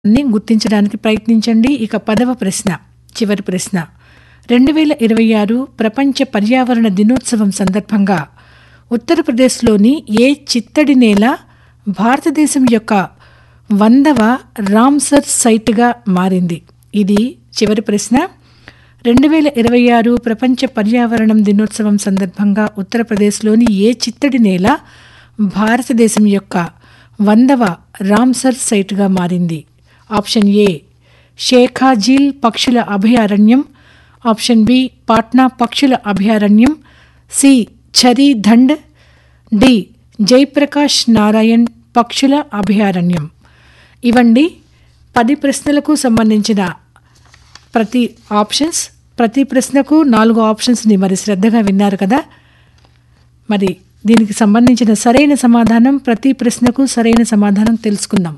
ని గుర్తించడానికి ప్రయత్నించండి ఇక పదవ ప్రశ్న చివరి ప్రశ్న రెండు వేల ఇరవై ఆరు ప్రపంచ పర్యావరణ దినోత్సవం సందర్భంగా ఉత్తరప్రదేశ్లోని ఏ చిత్తడి నేల భారతదేశం యొక్క వందవ రామ్సర్ సైట్గా మారింది ఇది చివరి ప్రశ్న రెండు వేల ఇరవై ఆరు ప్రపంచ పర్యావరణం దినోత్సవం సందర్భంగా ఉత్తరప్రదేశ్లోని ఏ చిత్తడి నేల భారతదేశం యొక్క వందవ రామ్సర్ సైట్గా మారింది ఆప్షన్ ఏ షేఖాజీల్ పక్షుల అభయారణ్యం ఆప్షన్ బి పాట్నా పక్షుల అభయారణ్యం సి ఛరీ ధండ్ డి జయప్రకాష్ నారాయణ్ పక్షుల అభయారణ్యం ఇవండి పది ప్రశ్నలకు సంబంధించిన ప్రతి ఆప్షన్స్ ప్రతి ప్రశ్నకు నాలుగు ఆప్షన్స్ని మరి శ్రద్ధగా విన్నారు కదా మరి దీనికి సంబంధించిన సరైన సమాధానం ప్రతి ప్రశ్నకు సరైన సమాధానం తెలుసుకుందాం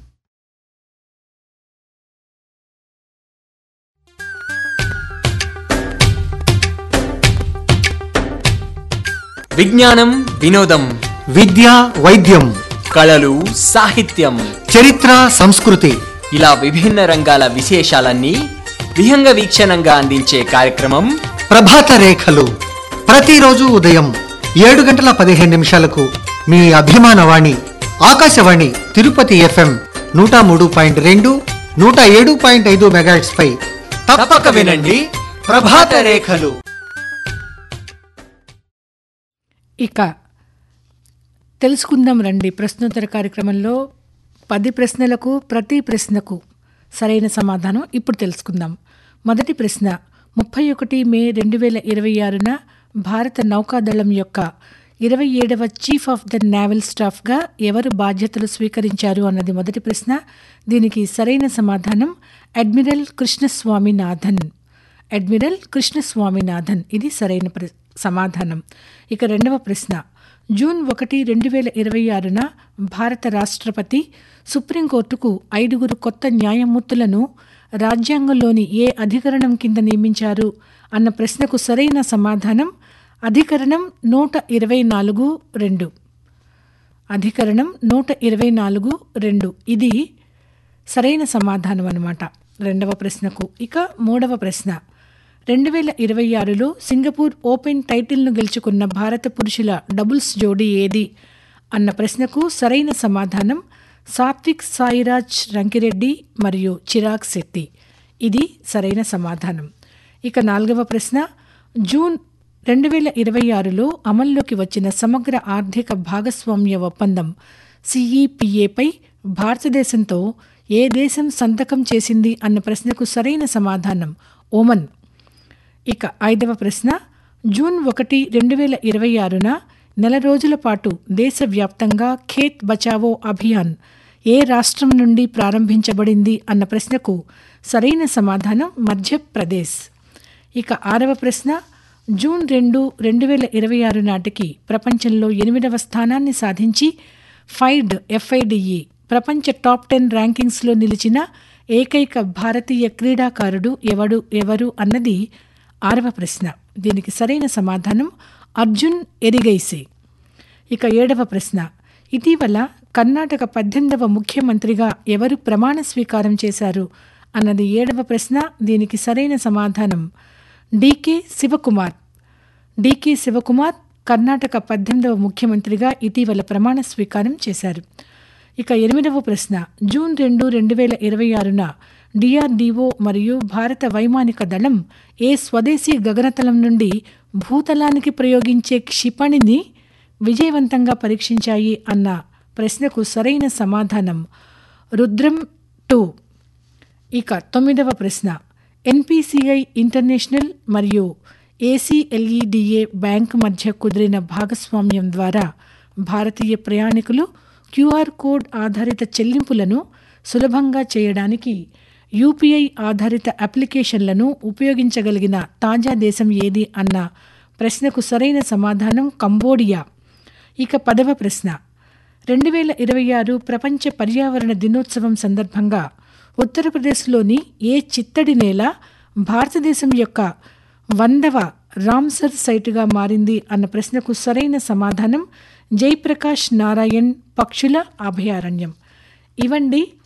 విజ్ఞానం వినోదం విద్య వైద్యం కళలు సాహిత్యం చరిత్ర సంస్కృతి ఇలా విభిన్న రంగాల విశేషాలన్నీ విహంగ వీక్షణంగా అందించే కార్యక్రమం ప్రభాత రేఖలు ప్రతిరోజు ఉదయం ఏడు గంటల పదిహేను నిమిషాలకు మీ అభిమాన వాణి ఆకాశవాణి తిరుపతి ఎఫ్ఎం నూట మూడు పాయింట్ రెండు నూట ఏడు పాయింట్ ఐదు మెగాట్స్ పై తప్పక వినండి ప్రభాత రేఖలు ఇక తెలుసుకుందాం రండి ప్రశ్నోత్తర కార్యక్రమంలో పది ప్రశ్నలకు ప్రతి ప్రశ్నకు సరైన సమాధానం ఇప్పుడు తెలుసుకుందాం మొదటి ప్రశ్న ముప్పై ఒకటి మే రెండు వేల ఇరవై ఆరున భారత నౌకాదళం యొక్క ఇరవై ఏడవ చీఫ్ ఆఫ్ ద నేవల్ స్టాఫ్గా ఎవరు బాధ్యతలు స్వీకరించారు అన్నది మొదటి ప్రశ్న దీనికి సరైన సమాధానం అడ్మిరల్ కృష్ణస్వామినాథన్ అడ్మిరల్ కృష్ణస్వామినాథన్ ఇది సరైన ప్ర సమాధానం ఇక రెండవ ప్రశ్న జూన్ ఒకటి రెండు వేల ఇరవై ఆరున భారత రాష్ట్రపతి సుప్రీంకోర్టుకు ఐదుగురు కొత్త న్యాయమూర్తులను రాజ్యాంగంలోని ఏ అధికరణం కింద నియమించారు అన్న ప్రశ్నకు సరైన సమాధానం అధికరణం నూట ఇరవై నాలుగు రెండు అధికరణం నూట ఇరవై నాలుగు రెండు ఇది సరైన సమాధానం అన్నమాట రెండవ ప్రశ్నకు ఇక మూడవ ప్రశ్న రెండు వేల ఇరవై ఆరులో సింగపూర్ ఓపెన్ టైటిల్ను గెలుచుకున్న భారత పురుషుల డబుల్స్ జోడీ ఏది అన్న ప్రశ్నకు సరైన సమాధానం సాత్విక్ సాయిరాజ్ రంకిరెడ్డి మరియు చిరాగ్ శెట్టి ఇది సరైన సమాధానం ఇక నాలుగవ ప్రశ్న జూన్ రెండు వేల ఇరవై ఆరులో అమల్లోకి వచ్చిన సమగ్ర ఆర్థిక భాగస్వామ్య ఒప్పందం సిఈపిఏపై భారతదేశంతో ఏ దేశం సంతకం చేసింది అన్న ప్రశ్నకు సరైన సమాధానం ఓమన్ ఇక ఐదవ ప్రశ్న జూన్ ఒకటి రెండు వేల ఇరవై ఆరున నెల రోజుల పాటు దేశవ్యాప్తంగా ఖేత్ బచావో అభియాన్ ఏ రాష్ట్రం నుండి ప్రారంభించబడింది అన్న ప్రశ్నకు సరైన సమాధానం మధ్యప్రదేశ్ ఇక ఆరవ ప్రశ్న జూన్ రెండు రెండు వేల ఇరవై ఆరు నాటికి ప్రపంచంలో ఎనిమిదవ స్థానాన్ని సాధించి ఫైడ్ ఎఫ్ఐడిఈ ప్రపంచ టాప్ టెన్ ర్యాంకింగ్స్లో నిలిచిన ఏకైక భారతీయ క్రీడాకారుడు ఎవడు ఎవరు అన్నది ఆరవ ప్రశ్న దీనికి సరైన సమాధానం అర్జున్ ఎరిగైసే ఇక ఏడవ ప్రశ్న ఇటీవల కర్ణాటక పద్దెనిమిదవ ముఖ్యమంత్రిగా ఎవరు ప్రమాణ స్వీకారం చేశారు అన్నది ఏడవ ప్రశ్న దీనికి సరైన సమాధానం డీకే శివకుమార్ డీకే శివకుమార్ కర్ణాటక పద్దెనిమిదవ ముఖ్యమంత్రిగా ఇటీవల ప్రమాణ స్వీకారం చేశారు ఇక ఎనిమిదవ ప్రశ్న జూన్ రెండు రెండు వేల ఇరవై ఆరున డిఆర్డీఓ మరియు భారత వైమానిక దళం ఏ స్వదేశీ గగనతలం నుండి భూతలానికి ప్రయోగించే క్షిపణిని విజయవంతంగా పరీక్షించాయి అన్న ప్రశ్నకు సరైన సమాధానం రుద్రం టూ ఇక తొమ్మిదవ ప్రశ్న ఎన్పిసిఐ ఇంటర్నేషనల్ మరియు ఏసీఎల్ఈడిఏ బ్యాంక్ మధ్య కుదిరిన భాగస్వామ్యం ద్వారా భారతీయ ప్రయాణికులు క్యూఆర్ కోడ్ ఆధారిత చెల్లింపులను సులభంగా చేయడానికి యూపీఐ ఆధారిత అప్లికేషన్లను ఉపయోగించగలిగిన తాజా దేశం ఏది అన్న ప్రశ్నకు సరైన సమాధానం కంబోడియా ఇక పదవ ప్రశ్న రెండు వేల ఇరవై ఆరు ప్రపంచ పర్యావరణ దినోత్సవం సందర్భంగా ఉత్తరప్రదేశ్లోని ఏ చిత్తడి నేల భారతదేశం యొక్క వందవ రామ్సర్ సైటుగా మారింది అన్న ప్రశ్నకు సరైన సమాధానం జయప్రకాష్ నారాయణ్ పక్షుల అభయారణ్యం ఇవండి